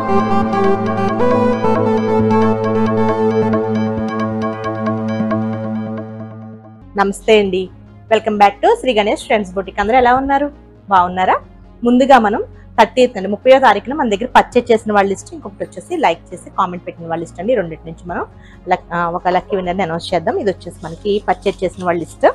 నమస్తే అండి welcome back to Shri Ganesh friends boutique అందరూ ఎలా ఉన్నారు బాగున్నారా ముందుగా మనం థర్టీ అండి ముప్పయో తారీఖున మన దగ్గర పర్చేజ్ చేసిన వాళ్ళ లిస్ట్ ఇంకొకటి వచ్చేసి లైక్ చేసి కామెంట్ పెట్టిన వాళ్ళ లిస్ట్ అండి రెండింటి నుంచి మనం లక్- ఆ, ఒక లక్కీ విన్నర్ని అనౌన్స్ చేద్దాం ఇది వచ్చేసి మనకి పర్చేజ్ చేసిన వాళ్ళ లిస్ట్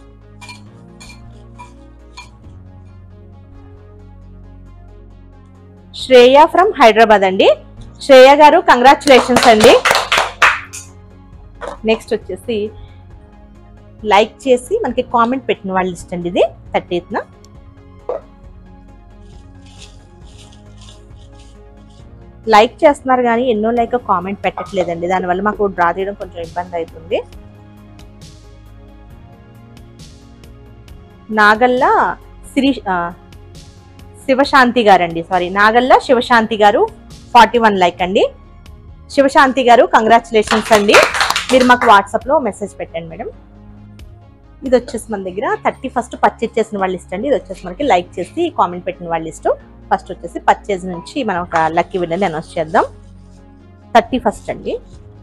శ్రేయ ఫ్రమ్ హైదరాబాద్ అండి శ్రేయ గారు కంగ్రాచులేషన్స్ అండి నెక్స్ట్ వచ్చేసి లైక్ చేసి మనకి కామెంట్ పెట్టిన వాళ్ళ లిస్ట్ అండి ఇది థర్టీత్న లైక్ చేస్తున్నారు కానీ ఎన్నో లైక్ కామెంట్ పెట్టట్లేదండి దానివల్ల మాకు డ్రా తీయడం కొంచెం ఇబ్బంది అవుతుంది నాగల్ల శ్రీ ఆ, శివశాంతి గారు అండి సారీ నాగల్ల శివశాంతి గారు ఫార్టీ వన్ లైక్ అండి శివశాంతి గారు కంగ్రాచులేషన్స్ అండి మీరు మాకు వాట్సాప్లో మెసేజ్ పెట్టండి మేడం ఇది వచ్చేసి మన దగ్గర థర్టీ ఫస్ట్ పర్చేజ్ చేసిన వాళ్ళ లిస్ట్ అండి ఇది వచ్చేసి మనకి లైక్ చేసి కామెంట్ పెట్టిన వాళ్ళ లిస్ట్ ఫస్ట్ వచ్చేసి పర్చేజ్ నుంచి మనం ఒక లక్కీ విన్నర్ని అనౌన్స్ చేద్దాం థర్టీ ఫస్ట్ అండి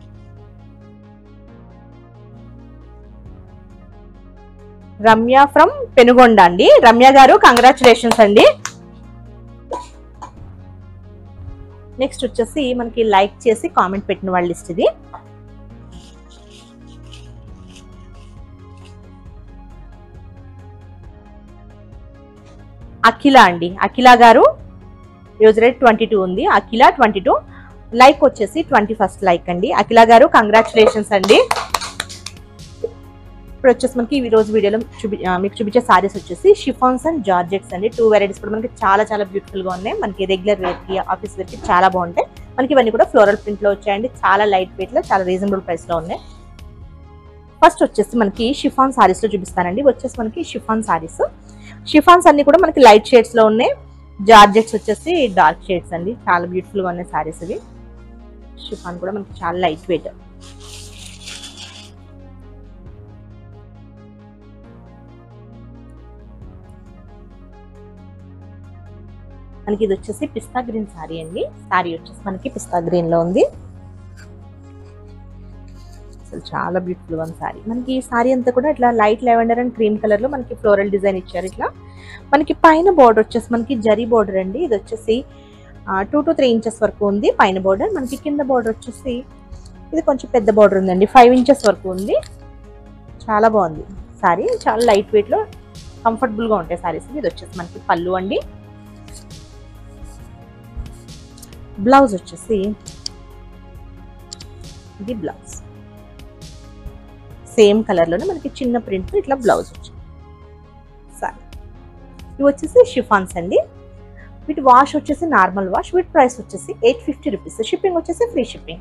రమ్య ఫ్రమ్ పెనుగొండ అండి రమ్య గారు కంగ్రాచులేషన్స్ అండి నెక్స్ట్ వచ్చేసి మనకి లైక్ చేసి కామెంట్ పెట్టిన వాళ్ళ లిస్ట్ ఇది అఖిల అండి అఖిల గారు యూజ్ రేట్ ట్వంటీ టూ ఉంది అఖిల ట్వంటీ టూ లైక్ వచ్చేసి ట్వంటీ ఫస్ట్ లైక్ అండి అఖిల గారు కంగ్రాచులేషన్స్ అండి ఇప్పుడు వచ్చేసి మనకి ఈ రోజు వీడియోలో చూపి ఆ, మీకు చూపించే సారీస్ వచ్చేసి షిఫాన్స్ అండ్ జార్జెట్స్ అండి టూ వెరైటీస్ కూడా మనకి చాలా చాలా బ్యూటిఫుల్ గా ఉన్నాయి మనకి రెగ్యులర్ వేర్ కి ఆఫీస్ వేర్ కి చాలా బాగుంటాయి మనకి ఇవన్నీ కూడా ఫ్లోరల్ ప్రింట్ లో వచ్చాయండి చాలా లైట్ వెయిట్ లో చాలా రీజనబుల్ ప్రైస్ లో ఉన్నాయి ఫస్ట్ వచ్చేసి మనకి షిఫాన్ సారీస్ లో చూపిస్తానండి ఇవి వచ్చేసి మనకి షిఫాన్ సారీస్ షిఫాన్స్ అన్ని కూడా మనకి లైట్ షేడ్స్ లో ఉన్నాయి జార్జెట్స్ వచ్చేసి డార్క్ షేడ్స్ అండి చాలా బ్యూటిఫుల్ గా ఉన్నాయి సారీస్ ఇవి షిఫాన్ కూడా మనకి చాలా లైట్ వెయిట్ మనకి ఇది వచ్చేసి పిస్తా గ్రీన్ సారీ అండి సారీ వచ్చేసి మనకి పిస్తా గ్రీన్ లో ఉంది అసలు చాలా బ్యూటిఫుల్ వన్ సారీ మనకి ఈ సారీ అంతా కూడా ఇట్లా light lavender and cream colour లో మనకి ఫ్లోరల్ డిజైన్ ఇచ్చారు ఇట్లా మనకి పైన బోర్డర్ వచ్చేసి మనకి జరీ బోర్డర్ అండి ఇది వచ్చేసి టూ టు త్రీ ఇంచెస్ వరకు ఉంది పైన బోర్డర్ మనకి కింద బోర్డర్ వచ్చేసి ఇది కొంచెం పెద్ద బోర్డర్ ఉందండి ఫైవ్ ఇంచెస్ వరకు ఉంది చాలా బాగుంది సారీ చాలా లైట్ వెయిట్ లో కంఫర్టబుల్ గా ఉంటాయి సారీస్ ఇది వచ్చేసి మనకి పళ్ళు అండి బ్లౌజ్ వచ్చేసి ఇది బ్లౌజ్ సేమ్ కలర్ లోనే మనకి చిన్న ప్రింట్ ఇట్లా బ్లౌజ్ వచ్చింది సరే ఇవి వచ్చేసి షిఫాన్స్ అండి వీటి వాష్ వచ్చేసి నార్మల్ వాష్ వీటి ప్రైస్ వచ్చేసి ఎయిట్ ఫిఫ్టీ రూపీస్ షిప్పింగ్ వచ్చేసి ఫ్రీ షిప్పింగ్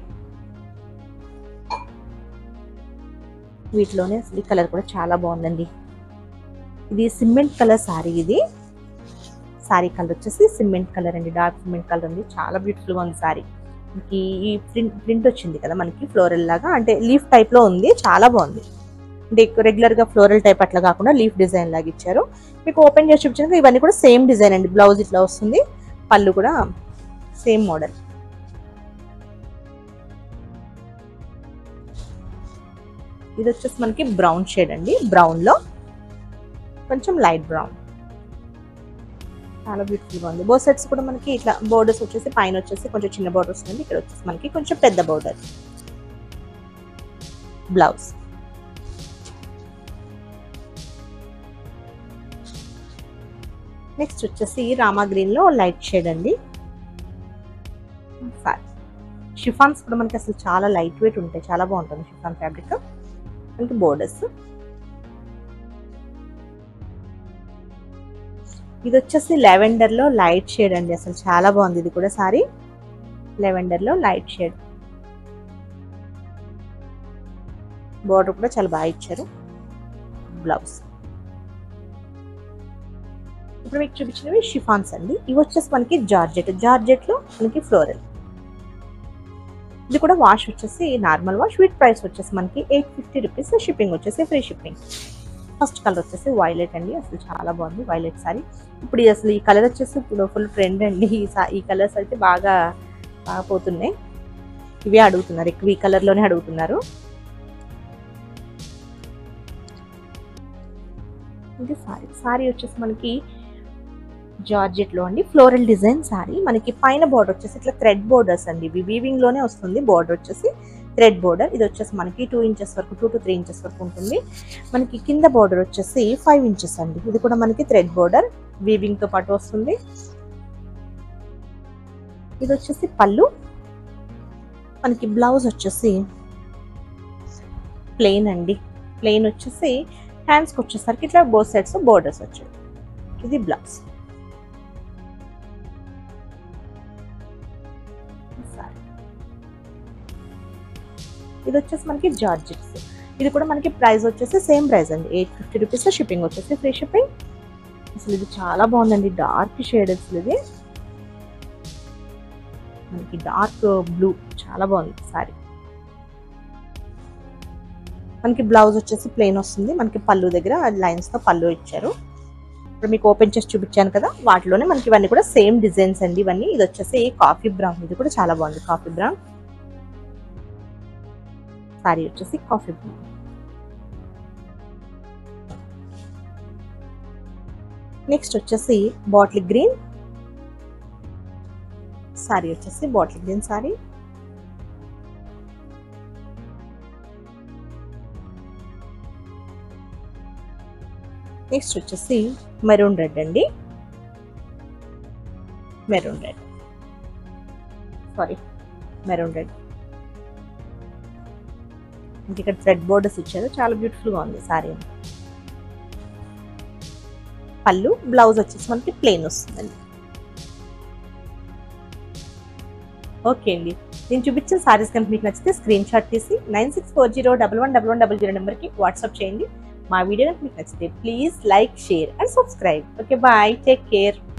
వీటిలోనే అసలు ఈ కలర్ కూడా చాలా బాగుందండి ఇది సిమెంట్ కలర్ సారీ ఇది సారీ కలర్ వచ్చేసి సిమెంట్ కలర్ అండి డార్క్ సిమెంట్ కలర్ ఉంది చాలా బ్యూటిఫుల్ గా ఉంది సారీ మనకి ఈ ప్రింట్ ప్రింట్ వచ్చింది కదా మనకి ఫ్లోరల్ లాగా అంటే లీఫ్ టైప్ లో ఉంది చాలా బాగుంది అంటే రెగ్యులర్ గా ఫ్లోరల్ టైప్ అట్లా కాకుండా లీఫ్ డిజైన్ లాగా ఇచ్చారు మీకు ఓపెన్ చేసి చూపించాక ఇవన్నీ కూడా సేమ్ డిజైన్ అండి బ్లౌజ్ ఇట్లా వస్తుంది పళ్ళు కూడా సేమ్ మోడల్ ఇది వచ్చేసి మనకి బ్రౌన్ షేడ్ అండి బ్రౌన్ లో కొంచెం లైట్ బ్రౌన్ చాలా బ్యూటిఫుల్ గా ఉంది బో సెట్స్ కూడా మనకి ఇట్లా బోర్డర్స్ వచ్చేసి పైన వచ్చేసి కొంచెం చిన్న బోర్డర్ వస్తుంది ఇక్కడ వచ్చేసి మనకి కొంచెం పెద్ద బోర్డర్ బ్లౌజ్ నెక్స్ట్ వచ్చేసి రామా గ్రీన్ లో లైట్ షేడ్ అండి సారీ షిఫాన్స్ కూడా మనకి అసలు చాలా లైట్ వెయిట్ ఉంటాయి చాలా బాగుంటుంది షిఫాన్ ఫ్యాబ్రిక్ మనకి బోర్డర్స్ ఇది వచ్చేసి లెవెండర్ లో లైట్ షేడ్ అండి అసలు చాలా బాగుంది ఇది కూడా సారీ లెవెండర్ లో లైట్ షేడ్ బోర్డర్ కూడా చాలా బాగా ఇచ్చారు బ్లౌజ్ ఇప్పుడు మీకు చూపించినవి షిఫాన్స్ అండి ఇవి వచ్చేసి మనకి జార్జెట్ జార్జెట్ లో మనకి ఫ్లోరల్ ఇది కూడా వాష్ వచ్చేసి నార్మల్ వాష్ వీట్ ప్రైస్ వచ్చేసి మనకి ఎయిట్ ఫిఫ్టీ రూపీస్ షిప్పింగ్ వచ్చేసి ఫ్రీ షిప్పింగ్ ఫస్ట్ కలర్ వచ్చేసి వైలెట్ అండి అసలు చాలా బాగుంది వైలెట్ సారీ ఇప్పుడు ఇది అసలు ఈ కలర్ వచ్చేసి ఇప్పుడు ఫుల్ ట్రెండ్ అండి ఈ సా- ఈ కలర్స్ అయితే బాగా బాగా పోతున్నాయి ఇవే అడుగుతున్నారు ఎక్కువ ఈ కలర్లోనే అడుగుతున్నారు ఇది సారీ సారీ వచ్చేసి మనకి జార్జెట్ లో అండి ఫ్లోరల్ డిజైన్ సారీ మనకి పైన బోర్డర్ వచ్చేసి ఇట్లా థ్రెడ్ బోర్డర్స్ అండి ఇవి వీవింగ్ లోనే వస్తుంది బోర్డర్ వచ్చేసి థ్రెడ్ బోర్డర్ ఇది వచ్చేసి మనకి టూ ఇంచెస్ వరకు టూ టు త్రీ ఇంచెస్ వరకు ఉంటుంది మనకి కింద బోర్డర్ వచ్చేసి ఫైవ్ ఇంచెస్ అండి ఇది కూడా మనకి థ్రెడ్ బోర్డర్ వీవింగ్ తో పాటు వస్తుంది ఇది వచ్చేసి పళ్ళు మనకి బ్లౌజ్ వచ్చేసి ప్లెయిన్ అండి ప్లెయిన్ వచ్చేసి హ్యాండ్స్కి వచ్చేసరికి ఇట్లా బోత్ సైడ్స్ బోర్డర్స్ వచ్చాయి ఇది బ్లౌజ్ ఇది వచ్చేసి మనకి జార్జెట్స్ ఇది కూడా మనకి ప్రైస్ వచ్చేసి సేమ్ ప్రైస్ అండి ఎయిట్ ఫిఫ్టీ రూపీస్ షిప్పింగ్ వచ్చేసి ఫ్రీ షిప్పింగ్ అసలు ఇది చాలా బాగుందండి డార్క్ షేడ్ అసలు ఇది మనకి డార్క్ బ్లూ చాలా బాగుంది సారీ మనకి బ్లౌజ్ వచ్చేసి ప్లెయిన్ వస్తుంది మనకి పళ్ళు దగ్గర లైన్స్ తో పళ్ళు ఇచ్చారు ఇప్పుడు మీకు ఓపెన్ చేసి చూపించాను కదా వాటిలోనే మనకి ఇవన్నీ కూడా సేమ్ డిజైన్స్ అండి ఇవన్నీ ఇది వచ్చేసి కాఫీ బ్రౌన్ ఇది కూడా చాలా బాగుంది కాఫీ బ్రౌన్ సారీ వచ్చేసి కాఫీ బ్రౌన్ నెక్స్ట్ వచ్చేసి బాటిల్ గ్రీన్ సారీ వచ్చేసి బాటిల్ గ్రీన్ సారీ నెక్స్ట్ వచ్చేసి మెరూన్ రెడ్ అండి maroon red sari maroon red ఇంక ఇక్కడ థ్రెడ్ బోర్డర్స్ ఇచ్చారు చాలా బ్యూటిఫుల్ గా ఉంది సారీ పళ్ళు బ్లౌజ్ వచ్చేసి మనకి ప్లెయిన్ వస్తుందండి ఓకే అండి నేను చూపించిన సారీస్ కనుక మీకు నచ్చితే స్క్రీన్ షాట్ తీసి nine six four zero double one double one double zero నెంబర్కి వాట్సాప్ చేయండి మా వీడియో కనుక మీకు నచ్చితే please like share and subscribe okay bye take care